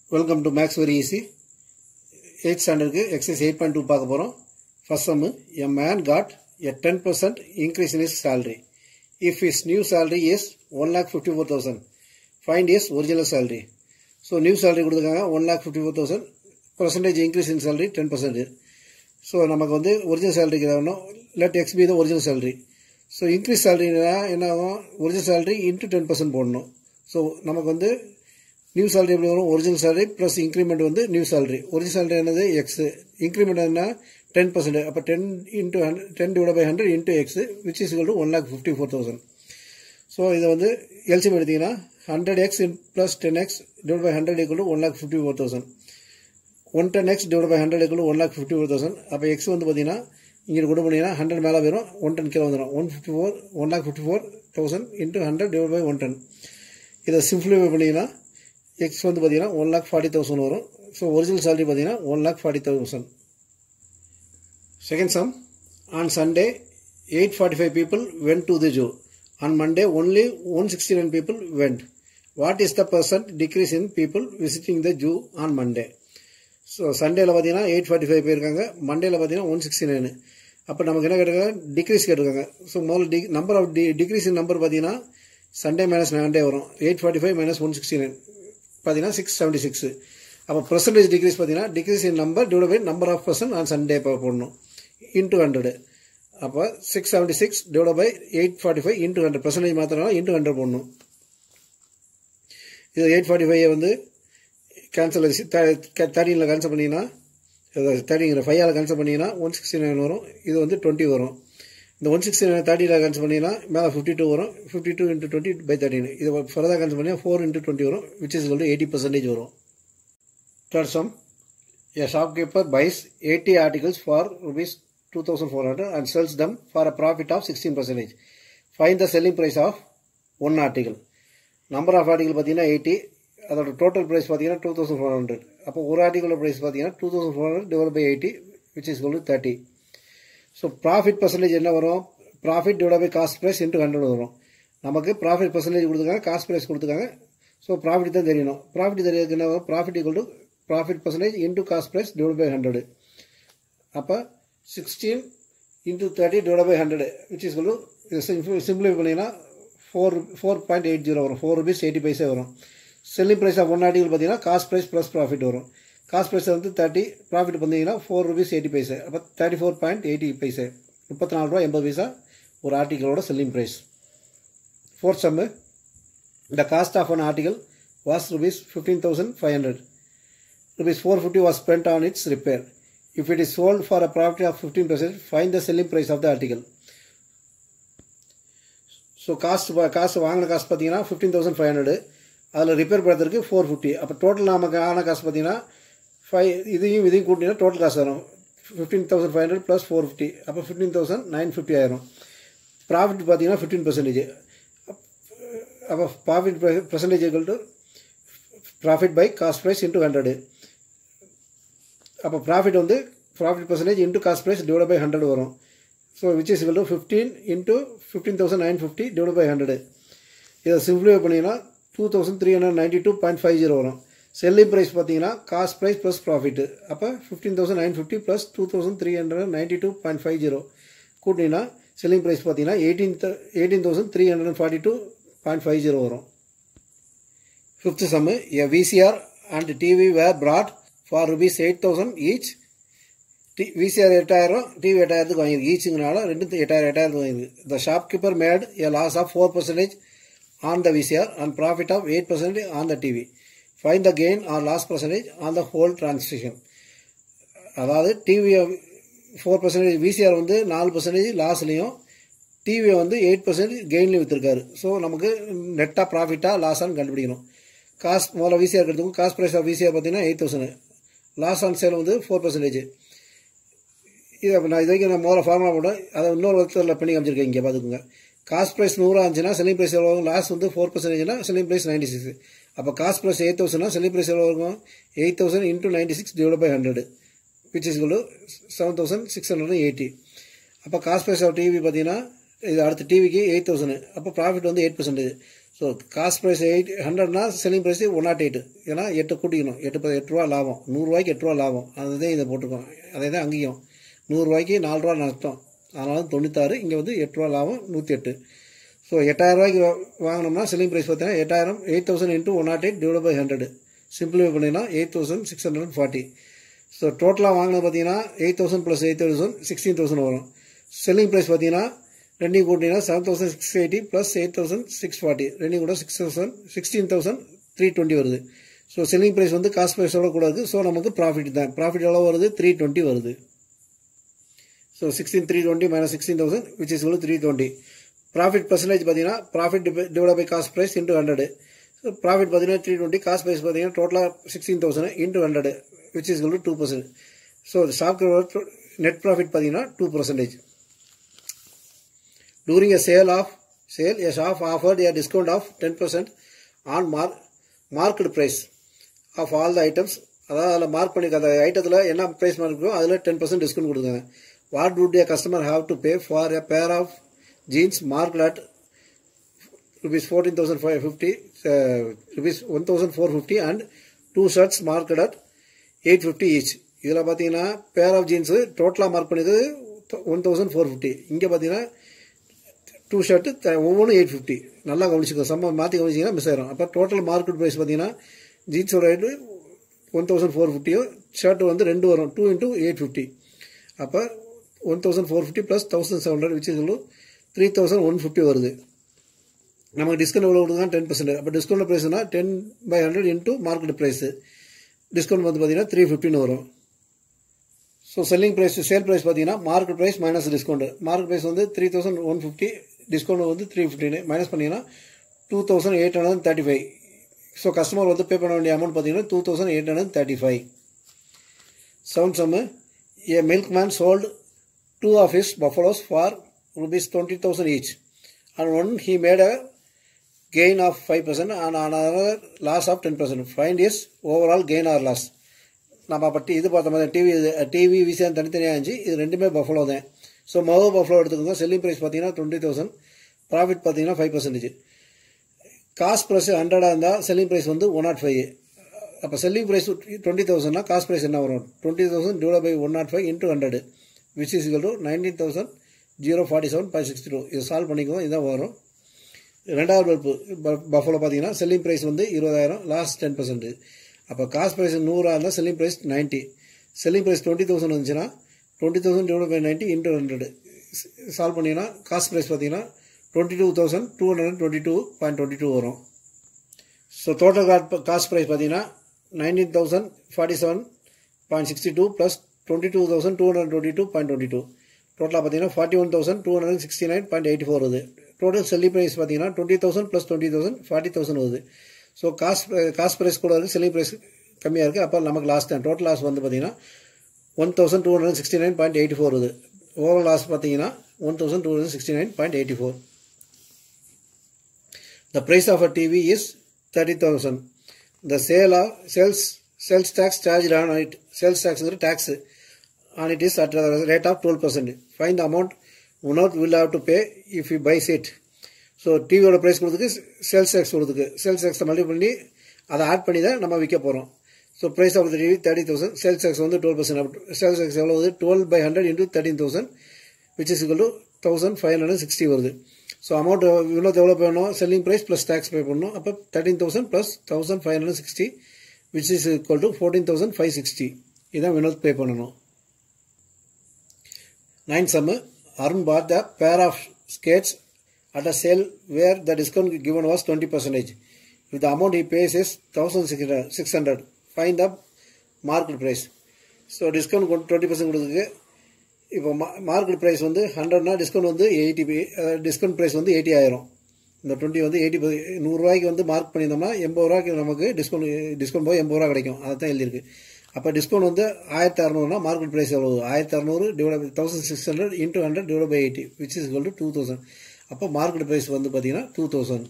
Welcome to maths very easy eight ஸ்டாண்டர்டுக்கு exercise eight point two பார்க்க போகிறோம் first sum a man got a ten percent increase in his salary if his new salary is one lakh fifty four thousand find his original salary so new salary கொடுத்துருக்காங்க one lakh fifty four thousand percentage increase in salary ten percent so நமக்கு வந்து original சேலரிக்கு வேணும் let x be the original salary so increase சேலரினா என்ன ஆகும் original salary into ten percent போடணும் so நமக்கு வந்து நியூ சேலரி எப்படி வரும் ஒரிஜினல் சேலரி ப்ளஸ் இன்க்ரிமெண்ட் வந்து நியூ சேலரி ஒரிஜினல் சேலரி என்னது எக்ஸ் இன்க்ரிமெண்ட் என்ன டென் பர்சன்ட் அப்போ ten into hundred ten divide by hundred into x which is to one lakh fifty four thousand so இதை வந்து LCM எடுத்தீங்கன்னா hundred x plus ten x divide by hundred equal one lakh fifty four thousand one ten x divide by hundred equal one lakh fifty four thousand அப்போ x வந்து பார்த்தீங்கன்னா இங்கே கொண்டு போனீங்கன்னா hundred மேலே வரும் ஒன் டென் கீழே வந்துடும் one fifty four one lakh fifty four thousand into hundred divide by one ten இதை சிம்பிளிஃபை பண்ணிங்கன்னா எக்ஸ் வந்து பார்த்தீங்கன்னா ஒன் லேக் ஃபார்ட்டி தௌசண்ட் வரும் ஸோ ஒரிஜினல் சேலரி பார்த்தீங்கன்னா one lakh forty thousand second sum on Sunday eight forty five people went to the zoo on Monday only one sixty nine people went what is the percent decrease in people visiting the zoo on Monday so சண்டேல பார்த்தீங்கன்னா eight forty five போயிருக்காங்க மண்டேல பார்த்தீங்கன்னா one sixty nine அப்போ நமக்கு என்ன கேட்டிருக்காங்க degrees கேட்டிருக்காங்க ஸோ முதல்ல the number of the decrease in number பார்த்தீங்கன்னா சண்டே மைனஸ் மண்டே வரும் eight forty five minus one sixty nine பார்த்தீங்கன்னா சிக்ஸ் செவன்ட்டி சிக்ஸ் அப்போ பர்சன்டேஜ் டிக்ரீஸ் பார்த்தீங்கன்னா decrease in number divide by number of person on Sunday போடணும் into hundred அப்போ six seventy six divide by eight forty five into hundred percentage மாத்திரம் into hundred போடணும் இது eight forty five வந்து cancel தேர்ட்டீனில் cancel பண்ணிங்கன்னா தேர்ட்டிங்கிற ஃபைவால் cancel பண்ணிங்கன்னா one sixty nine வரும் இது வந்து டுவெண்ட்டி வரும் இந்த ஒன் சிக்ஸ்டி நைன் தேர்ட்டியில் கேன்சல் பண்ணிங்கன்னா மேலே ஃபிஃப்டி டூ வரும் fifty two into twenty by thirteen இது ஃபர்தர் கேன்சல் பண்ணிங்கன்னா ஃபோர் இன்ட்டு டுவெண்ட்டி வரும் விச் இஸ் வந்து எயிட்டி பர்சன்டேஜ் வரும் third sum a shopkeeper buys eighty articles for rupees two thousand four hundred and sells them for a profit of sixteen percentage find the selling price of one article number of article பார்த்தீங்கன்னா eighty அதோட total price பார்த்தீங்கன்னா two thousand four hundred அப்போ ஒரு ஆர்டிகளோட price பார்த்தீங்கன்னா two thousand four hundred divide by eighty which is கொண்டு thirty so profit percentage என்ன வரும் profit divide by cost price into hundred வரும் நமக்கு ப்ராஃபிட் பர்சன்டேஜ் கொடுத்துருக்காங்க காஸ்ட் ப்ரைஸ் கொடுத்துருக்காங்க ஸோ ப்ராஃபிட் தான் தெரியணும் ப்ராஃபிட் தெரியறதுக்கு என்ன வரும் profit equal to profit percentage into cost price divide by hundred அப்போ sixteen into thirty divide by hundred which is கொண்டு சிம்பிளிஃபை பண்ணிங்கன்னா four four point eight zero வரும் ஃபோர் ருபீஸ் எயிட்டி பைசே வரும் selling price of one article பார்த்தீங்கன்னா cost price plus profit வரும் cost price வந்து thirty profit பார்த்தீங்கன்னா four rupees eighty paise அப்போ thirty four point eighty paise முப்பத்தி நாலு ரூபா எண்பது பைசா ஒரு ஆர்டிகளோட selling price fourth sum the cost of an article was rupees fifteen thousand five hundred rupees four fifty was spend on its repair if it is sold for a profit of fifteen percent find the selling price of the article so cost காசு வாங்கின காசு பார்த்தீங்கன்னா fifteen thousand five hundred அதில் repair பண்ணுறதுக்கு four fifty அப்போ total நமக்கு ஆன காசு பார்த்தீங்கன்னா ஃபைவ் இதையும் இதையும் கூட்டினா டோட்டல் காசு வரும் fifteen thousand five hundred plus four fifty அப்போ ஃபிஃப்டீன் தௌசண்ட் நைன் ஃபிஃப்டி ஆயிரும் ப்ராஃபிட் பார்த்தீங்கன்னா ஃபிஃப்டீன் பர்சன்டேஜ் அப்போ profit percentage equal to profit by cost price into hundred அப்போ ப்ராஃபிட் வந்து profit percentage into cost price divide by hundred வரும் so which is equal to fifteen into fifteen thousand nine fifty divide by hundred இதை simplify பண்ணிங்கன்னா two thousand three hundred ninety two point five zero வரும் selling price பார்த்தீங்கன்னா cost price plus profit அப்போ fifteen thousand nine fifty plus two thousand three hundred ninety two point five zero கூட்டிங்கன்னா selling price பார்த்தீங்கன்னா eighteen eighteen thousand three hundred forty two point five zero வரும் fifth sum a VCR and TV were brought for rupees eight thousand each the VCR எட்டாயிரம் TV எட்டாயிரத்துக்கு வாங்கியிருக்கு ஈச்சுங்கனால ரெண்டு எட்டாயிரம் எட்டாயிரத்துக்கு வாங்கியிருக்கு the shopkeeper made a loss of four percentage on the VCR and profit of 8% on the TV. Find the gain or loss percentage on the whole transaction. அதாவது TV four percentage VCR வந்து நாலு percentage லாஸ்லேயும் டிவியை வந்து eight percentage கெயின்லையும் விற்றுருக்காரு so நமக்கு நெட்டாக ப்ராஃபிட்டாக லாஸான்னு கண்டுபிடிக்கணும் காஸ்ட் முதல்ல விசிஆர் எடுத்துக்கும் காஸ்ட் ப்ரைஸ் ஆஃப் விசிஆர் பார்த்தீங்கன்னா eight thousand loss on sale வந்து ஃபோர் பர்சன்டேஜ் இது நான் இது வரைக்கும் நான் முதல்ல ஃபார்முலா போட்டேன் அதை இன்னொரு வருஷத்தில் பண்ணி காமிச்சிருக்கேன் இங்கே பார்த்துக்குங்க காஸ்ட் ப்ரைஸ் நூறுரூவா இருந்துச்சுன்னா செல்லிங் ப்ரைஸ் எவ்வளோ லாஸ் வந்து ஃபோர் பர்சன்டேஜ்னா செல்லிங் ப்ரைஸ் நைன்டி சிக்ஸ் அப்போ காஸ்ட் ப்ரைஸ் எயிட் தௌசண்ட்னா செல்லிங் ப்ரைஸ் எவ்வளோ இருக்கும் eight thousand into ninety six divide by hundred which is குலு seven thousand six hundred eighty அப்போ காஸ்ட் ப்ரைஸ் ஆஃப் டிவி பார்த்தீங்கன்னா இது அடுத்த டிவிக்கு எயிட் தௌசண்ட் அப்போ ப்ராஃபிட் வந்து eight percentage so cost price eight ஹண்ட்ரட்னா selling price one nought eight ஏன்னா எட்டு கூட்டிக்கணும் எட்டு ப- எட்டு ரூபா லாபம் நூறுரூவாய்க்கு எட்டு ரூபா லாபம் அதுதான் இதை போட்டிருக்கோம் அதே தான் அங்கேயும் நூறுரூவாய்க்கு நாலு ரூபா நஷ்டம் அதனால தொண்ணூத்தாறு இங்கே வந்து எட்டு ரூபா லாபம் நூற்றி எட்டு ஸோ எட்டாயிரம் ரூபாய்க்கு வா- வாங்கினோம்னா செல்லிங் ப்ரைஸ் பார்த்தீங்கன்னா எட்டாயிரம் eight thousand into one nought eight divide by hundred simplify பண்ணினா eight thousand six hundred forty so டோட்டலாக வாங்கினது பார்த்தீங்கன்னா eight thousand plus eight thousand sixteen thousand வரும் செல்லிங் ப்ரைஸ் பார்த்தீங்கன்னா ரெண்டையும் கூட்டிங்கன்னா seven thousand six eighty plus eight thousand six forty ரெண்டையும் கூட six thousand sixteen thousand three twenty வருது ஸோ செல்லிங் ப்ரைஸ் வந்து காஸ்ட் ப்ரைஸோட கூடாது ஸோ நமக்கு ப்ராஃபிட் தான் ப்ராஃபிட் எவ்வளோ வருது த்ரீ டுவெண்ட்டி வருது so sixteen three twenty minus sixteen thousand which is three twenty profit percentage பார்த்தீங்கன்னா profit divide by cost price into hundred so profit பார்த்தீங்கன்னா three twenty cost price பார்த்தீங்கன்னா டோட்டலாக sixteen thousand into hundred which is two percent so stock net profit பார்த்தீங்கன்னா two percentage during a sale of sale a shop offered a discount of 10% on mark, marked price of all the items அதாவது அதில் mark பண்ணி அந்த ஐட்டத்தில் என்ன price mark இருக்கோ அதில் ten percent discount கொடுக்குறாங்க what would a customer have to pay for a pair of jeans mark at rupees 14,550, uh, rupees 1,450 and two shirts marked at 850 each. இதில் பார்த்தீங்கன்னா பேர் ஆஃப் ஜீன்ஸு டோட்டலாக mark பண்ணியது one thousand four fifty இங்கே பார்த்தீங்கன்னா two shirt ஒவ்வொன்றும் eight fifty நல்லா கவனிச்சுக்கோ சம்ம மாற்றி கவனிச்சிங்கன்னா மிஸ் ஆயிரும் அப்போ டோட்டல் மார்க்கெட் ப்ரைஸ் பார்த்தீங்கன்னா ஜீன்ஸோட ரேட்டு ஒன் தௌசண்ட் ஃபோர் ஃபிஃப்டியும் ஷர்ட்டு வந்து ரெண்டு வரும் டூ இன்ட்டு எயிட் ஃபிஃப்டி அப்போ one thousand four fifty plus thousand seven hundred which is three thousand one fifty வருது நமக்கு டிஸ்கவுண்ட் எவ்வளோ கொடுக்குறா டென் பர்சன்ட் அப்போ டிஸ்கவுண்ட் ப்ரைஸ்னா ten by hundred into market price discount வந்து பார்த்தீங்கன்னா த்ரீ ஃபிஃப்டின்னு வரும் so selling price sale price பார்த்தீங்கன்னா market price minus discount market price வந்து three thousand one fifty discount வந்து த்ரீ ஃபிஃப்டின்னு மைனஸ் பண்ணிங்கன்னா two thousand eight hundred thirty five so customer வந்து பே பண்ண வேண்டிய அமௌண்ட் பார்த்தீங்கன்னா two thousand eight hundred thirty five seven sum a milk man sold two of his buffaloes for rupees twenty thousand each and one he made a gain of 5% and another loss of 10%. Find is overall gain or loss. நம்ம பட்டி இது பார்த்த மாதிரி TV TV விசியான் தனித்தனியாக இருந்துச்சு இது ரெண்டுமே buffalo தான் ஸோ மொதல் பஃபலோ எடுத்துக்கோங்க செல்லிங் ப்ரைஸ் பார்த்தீங்கன்னா டுவெண்ட்டி தௌசண்ட் ப்ராஃபிட் பார்த்தீங்கன்னா ஃபைவ் பர்சன்டேஜ் காஸ்ட் ப்ரைஸ் ஹண்ட்ரடாக இருந்தால் செல்லிங் ப்ரைஸ் வந்து ஒன் நாட் ஃபைவ் அப்போ செல்லிங் ப்ரைஸ் டுவெண்ட்டி தௌசண்ட்னா காஸ்ட் ப்ரைஸ் என்ன வரும் twenty thousand divide by one nought five into hundred which is to nineteen thousand zero forty seven point sixty two இது solve பண்ணிக்குவோம் இதான் வரும் ரெண்டாவது பல்பு பஃபோல பார்த்தீங்கன்னா செல்லிங் ப்ரைஸ் வந்து இருபதாயிரம் லாஸ்ட் டென் பர்சன்ட் அப்போ காஸ்ட் ப்ரைஸ் நூறாக இருந்தால் selling price ninety selling price twenty thousand வந்துச்சுன்னா twenty thousand divide by ninety into hundred solve பண்ணிங்கன்னா காஸ்ட் ப்ரைஸ் பார்த்தீங்கன்னா twenty two thousand two hundred twenty two point twenty two வரும் so total cost price பார்த்தீங்கன்னா nineteen thousand forty seven point sixty two plus twenty two thousand two hundred twenty two point twenty two டோட்டலாக பார்த்தீங்கன்னா forty one thousand two hundred sixty nine point eighty four வருது total selling price பார்த்தீங்கன்னா twenty thousand plus twenty thousand forty thousand வருது so cost cost price கூட இருக்குது selling price கம்மியாக இருக்குது அப்போ நமக்கு லாஸ் தான் டோட்டல் லாஸ் வந்து பார்த்தீங்கன்னா one thousand two hundred sixty nine point eighty four வருது ஓவரால் லாஸ் பார்த்தீங்கன்னா one thousand two hundred sixty nine point eighty four The price of a TV is 30,000. The sale of sales sales tax charged on it sales tax is tax on it is at a rate of 12%. Find the amount one will have to pay if you buys it. So டிவியோட price கொடுத்துக்கு sales tax கொடுத்துக்கு sales டேக்ஸை multi பண்ணி அதை add பண்ணி தான் நம்ம விற்க போகிறோம் so price of the TV thirty thousand sales tax வந்து டுவெல் பர்சன்ட் சேல்ஸ் டேக்ஸ் எவ்வளோ வருது twelve by hundred into thirteen thousand which is equal to thousand five hundred sixty வருது ஸோ அமௌண்ட் இவ்வளோ எவ்வளோ பண்ணணும் selling price plus tax pay பண்ணணும் அப்போ thirteen thousand plus thousand five hundred sixty which is equal to fourteen thousand five sixty இதான் வினோத் பே பண்ணணும் nine Jammu Arun bought the pair of skates at a sale where the discount given was 20 percentage. If the amount he pays is 1600, find the market price. So discount twenty percent கொடுத்துருக்கு இப்போ market price வந்து ஹண்ட்ரட்னா discount வந்து eighty discount price வந்து eighty ஆயிரும் இந்த twenty வந்து eighty நூறுரூவாய்க்கு வந்து மார்க் பண்ணியிருந்தோம்னா எண்பது ரூபாய்க்கு நமக்கு டிஸ்கவுண்ட் டிஸ்கவுண்ட் போய் எண்பது ரூபா கிடைக்கும் அதை தான் எழுதியிருக்கு அப்போ டிஸ்கவுண்ட் வந்து ஆயிரத்தி அறநூறுனா மார்க்கெட் ப்ரைஸ் எவ்வளோ ஆயிரத்தி அறநூறு divide by thousand six hundred into hundred divide by eighty which is to two thousand அப்போ மார்க்கெட் ப்ரைஸ் வந்து பார்த்தீங்கன்னா two thousand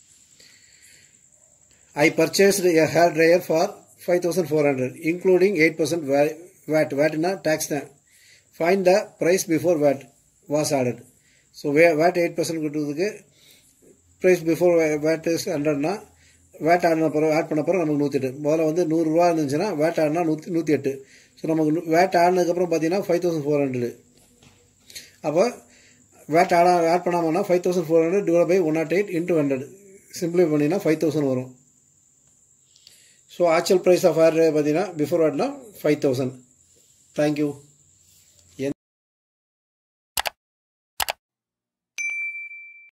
I purchased a hair dryer for five thousand four hundred including eight percent VAT வேட்னா tax தான் find the price before VAT was added so வே VAT eight percent கொடுத்ததுக்கு price before VAT is ஹண்ட்ரட்னா VAT ஆடின பிறகு add பண்ண பிறகு நமக்கு நூற்றி எட்டு முதல்ல வந்து நூறுரூவா இருந்துச்சுன்னா வேட் ஆடினா நூற்றி நூற்றி எட்டு ஸோ நமக்கு வேட் ஆடினதுக்கப்புறம் பார்த்தீங்கன்னா ஃபைவ் தௌசண்ட் ஃபோர் ஹண்ட்ரடு அப்போ வேட் ஆட ஆட் பண்ணாமன்னா five thousand four hundred divide by one nought eight into hundred சிம்பிளை பண்ணிங்கன்னா ஃபைவ் தௌசண்ட் வரும் so actual price of air பார்த்தீங்கன்னா பிஃபோர் வேட்னா ஃபைவ் தௌசண்ட் தேங்க்யூ